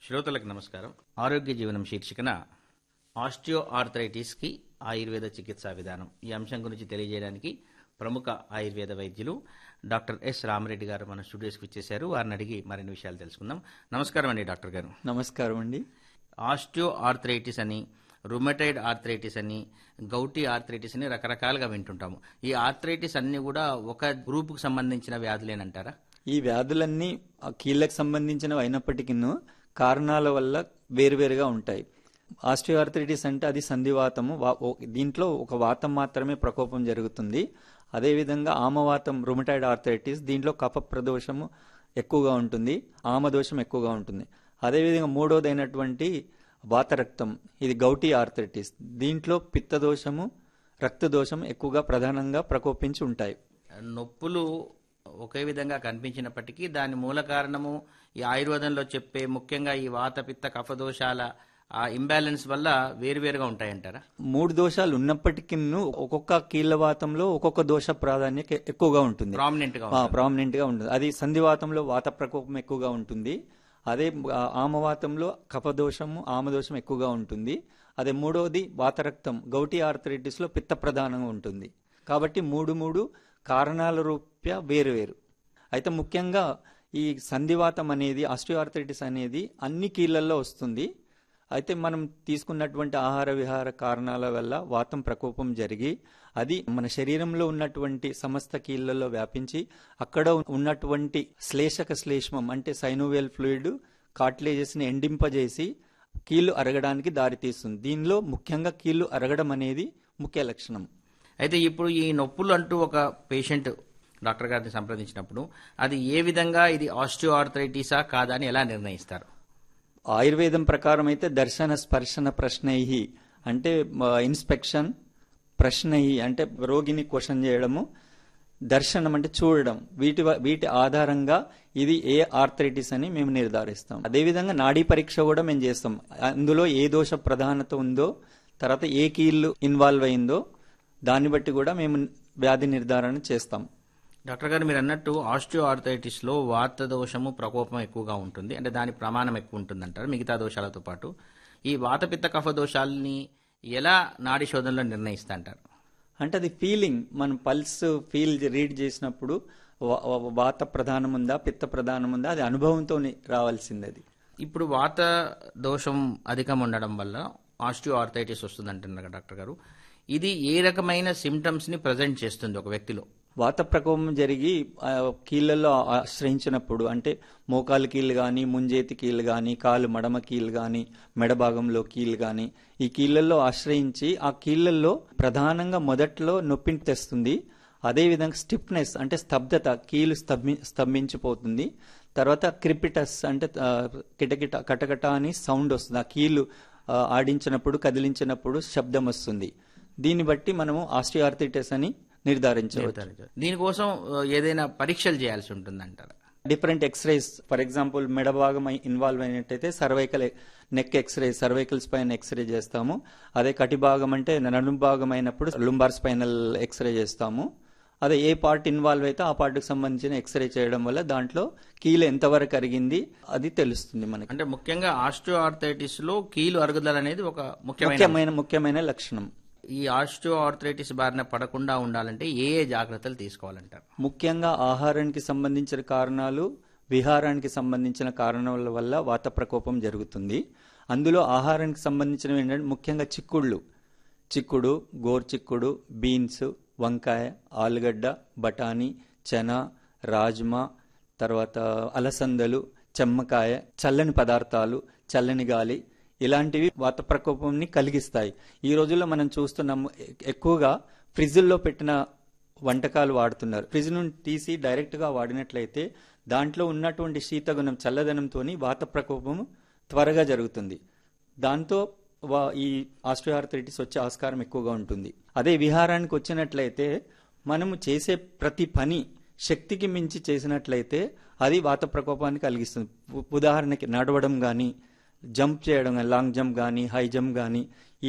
శ్రోతలకు నమస్కారం ఆరోగ్య జీవనం శీర్షికన ఆస్టియో ఆర్థరైటిస్కి ఆయుర్వేద చికిత్సా విధానం ఈ అంశం గురించి తెలియజేయడానికి ప్రముఖ ఆయుర్వేద వైద్యులు డాక్టర్ ఎస్ రామరెడ్డి గారు మన స్టూడియోస్కి వచ్చేశారు వారిని అడిగి మరిన్ని విషయాలు తెలుసుకుందాం నమస్కారం అండి డాక్టర్ గారు నమస్కారం అండి ఆస్టియో ఆర్థరైటిస్ అని రుమటైడ్ ఆర్థరైటిస్ అని గౌటీ ఆర్థరైటిస్ అని రకరకాలుగా వింటుంటాము ఈ ఆర్థరైటిస్ అన్ని కూడా ఒక గ్రూపుకు సంబంధించిన వ్యాధులేనంటారా ఈ వ్యాధులన్నీ ఆ కీళ్ళకు సంబంధించినవి అయినప్పటికీ కారణాల వల్ల వేరువేరుగా ఉంటాయి ఆస్టియోఆర్థరైటిస్ అంటే అది సంధివాతము వా- ఓ- దీంట్లో ఒక వాతం మాత్రమే ప్రకోపం జరుగుతుంది అదేవిధంగా ఆమవాతం రుమటైడ్ ఆర్థరైటిస్ దీంట్లో కఫ ప్రదోషము ఎక్కువగా ఉంటుంది ఆమదోషం ఎక్కువగా ఉంటుంది అదేవిధంగా మూడోదైనటువంటి వాతరక్తం ఇది గౌటీ ఆర్థరైటిస్ దీంట్లో పిత్తదోషము రక్తదోషం ఎక్కువగా ప్రధానంగా ప్రకోపించి ఉంటాయి నొప్పులు ఒకే విధంగా కనిపించినప్పటికీ దాని మూల కారణము ఈ ఆయుర్వేదంలో చెప్పే ముఖ్యంగా ఈ వాత పిత్త కఫదోషాల ఆ ఇంబ్యాలెన్స్ వల్ల వేరువేరుగా ఉంటాయంటారా మూడు దోషాలు ఉన్నప్పటికీ ఒక్కొక్క కీళ్ళవాతంలో ఒక్కొక్క దోష ప్రాధాన్యత ఎక్కువగా ఉంటుంది ప్రామినెంట్ గా ప్రామినెంట్ గా ఉంటుంది అది సంధివాతంలో వాత ప్రకోపం ఎక్కువగా ఉంటుంది అదే ఆ, ఆమవాతంలో కఫదోషము ఆమదోషం ఎక్కువగా ఉంటుంది అదే మూడవది వాతరక్తం గౌటీ ఆర్థరైటిస్ లో పిత్త ప్రధానంగా ఉంటుంది కాబట్టి మూడు మూడు కారణాల రూప్యా వేరు వేరు అయితే ముఖ్యంగా ఈ సంధివాతం అనేది ఆస్టియోఆర్థరైటిస్ అనేది అన్ని కీళ్ళల్లో వస్తుంది అయితే మనం తీసుకున్నటువంటి ఆహార విహార కారణాల వల్ల వాతం ప్రకోపం జరిగి అది మన శరీరంలో ఉన్నటువంటి సమస్త కీళ్ళల్లో వ్యాపించి అక్కడ ఉన్నటువంటి శ్లేషక శ్లేష్మం అంటే సైనోవేల్ ఫ్లూయిడ్ కార్టిలేజెస్ ని ఎండింపజేసి కీళ్లు అరగడానికి దారితీస్తుంది దీనిలో ముఖ్యంగా కీళ్లు అరగడం అనేది ముఖ్య లక్షణం అయితే ఇప్పుడు ఈ నొప్పులు అంటూ ఒక పేషెంట్ డాక్టర్ గారిని సంప్రదించినప్పుడు అది ఏ విధంగా ఇది ఆస్టియో ఆర్థరైటిసా కాదా అని ఎలా నిర్ణయిస్తారు ఆయుర్వేదం ప్రకారం అయితే దర్శన స్పర్శన ప్రశ్నై అంటే ఇన్స్పెక్షన్ ప్రశ్నై అంటే రోగిని క్వశ్చన్ చేయడము దర్శనం అంటే చూడడం వీటి వ- వీటి ఆధారంగా ఇది ఏ ఆర్థరైటిస్ అని మేము నిర్ధారిస్తాం అదేవిధంగా నాడీ పరీక్ష కూడా మేము చేస్తాం అందులో ఏ దోష ప్రధానత ఉందో తర్వాత ఏ కీళ్ళు ఇన్వాల్వ్ అయిందో దాన్ని బట్టి కూడా మేము వ్యాధి నిర్ధారణ చేస్తాం డాక్టర్ గారు మీరు అన్నట్టు ఆస్టియో ఆర్థరైటిస్ లో వాత దోషము ప్రకోపం ఎక్కువగా ఉంటుంది అంటే దాని ప్రమాణం ఎక్కువ ఉంటుంది అంటారు మిగతా దోషాలతో పాటు ఈ వాతపిత్త కఫ దోషాలని ఎలా నాడి శోధనలో నిర్ణయిస్తా అంటారు అంటే అది ఫీలింగ్ మనం పల్స్ ఫీల్ రీడ్ చేసినప్పుడు వా- వా- వాత ప్రధానం ఉందా పిత్త ప్రధానం ఉందా అది అనుభవంతో రావాల్సింది అది ఇప్పుడు వాత దోషం అధికం ఉండడం వల్ల ఆస్టియో ఆర్థరైటిస్ వస్తుంది అంటున్నారు డాక్టర్ గారు ఇది ఏ రకమైన సిమ్టమ్స్ ని ప్రజెంట్ చేస్తుంది ఒక వ్యక్తిలో వాత ప్రకోపం జరిగి ఆ, కీళ్ళల్లో ఆశ్రయించినప్పుడు అంటే మోకాలు కీళ్ళు కానీ ముంజేతి కీళ్ళు కానీ కాలు మడమ కీళ్ళు కానీ మెడ భాగంలో కీళ్ళు కానీ ఈ కీళ్ళల్లో ఆశ్రయించి ఆ కీళ్ళల్లో ప్రధానంగా మొదట్లో నొప్పిని తెస్తుంది అదేవిధంగా స్టిఫ్నెస్ అంటే స్తబ్దత కీలు స్తంభి స్తంభించిపోతుంది తర్వాత క్రిపిటస్ అంటే ఆ, కిటకిట కటకట అని సౌండ్ వస్తుంది ఆ కీలు ఆ, ఆడించినప్పుడు కదిలించినప్పుడు శబ్దం వస్తుంది దీన్ని బట్టి మనము ఆస్టియార్థిటిస్ అని నిర్ధారించవచ్చు దీనికోసం ఆ, ఏదైనా పరీక్షలు చేయాల్సి ఉంటుంది అంటారా డిఫరెంట్ ఎక్స్రేస్ ఫర్ ఎగ్జాంపుల్ మెడ భాగం ఇన్వాల్వ్ అయినట్టయితే cervical neck X-ray cervical spine X-ray చేస్తాము అదే కటి భాగం అంటే నడుము భాగం అయినప్పుడు లుంబార్ స్పైనల్ ఎక్స్రే చేస్తాము అదే ఏ పార్ట్ ఇన్వాల్వ్ అయితే ఆ పార్ట్కి సంబంధించిన ఎక్స్రే చేయడం వల్ల దాంట్లో కీలు ఎంతవరకు అరిగింది అది తెలుస్తుంది మనకి అంటే ముఖ్యంగా ఆస్టియో ఆర్థరైటిస్ లో కీలు అరుగుదల అనేది ఒక ముఖ్యమైన ముఖ్యమైన ముఖ్యమైన లక్షణం ఈ ఆస్టియో ఆర్థరైటిస్ బారిన పడకుండా ఉండాలంటే ఏ ఏ జాగ్రత్తలు తీసుకోవాలంటారు ముఖ్యంగా ఆహారానికి సంబంధించిన కారణాలు విహారానికి సంబంధించిన కారణాల వల్ల వాత ప్రకోపం జరుగుతుంది అందులో ఆహారానికి సంబంధించినవి ఏంటంటే ముఖ్యంగా చిక్కుళ్ళు చిక్కుడు గోర్చిక్కుడు బీన్స్ వంకాయ ఆలుగడ్డ బఠానీ చెన రాజ్మా తర్వాత అలసందలు చెమ్మకాయ చల్లని పదార్థాలు చల్లని గాలి ఇలాంటివి వాత ప్రకోపంని కలిగిస్తాయి ఈ రోజుల్లో మనం చూస్తున్నాము ఎ- ఎక్కువగా ఫ్రిడ్జ్ల్లో పెట్టిన వంటకాలు వాడుతున్నారు ఫ్రిడ్జ్ నుండి తీసి డైరెక్ట్ గా వాడినట్లయితే దాంట్లో ఉన్నటువంటి శీతగుణం చల్లదనంతో వాత ప్రకోపము త్వరగా జరుగుతుంది దాంతో వా- ఈ ఆస్ట్రియార్థరైటిస్ వచ్చే ఆస్కారం ఎక్కువగా ఉంటుంది అదే విహారానికి వచ్చినట్లయితే మనము చేసే ప్రతి పని శక్తికి మించి చేసినట్లయితే అది వాత ప్రకోపాన్ని కలిగిస్తుంది ఉ- ఉదాహరణకి నడవడం కానీ జంప్ చేయడం లాంగ్ జంప్ కానీ హై జంప్ కానీ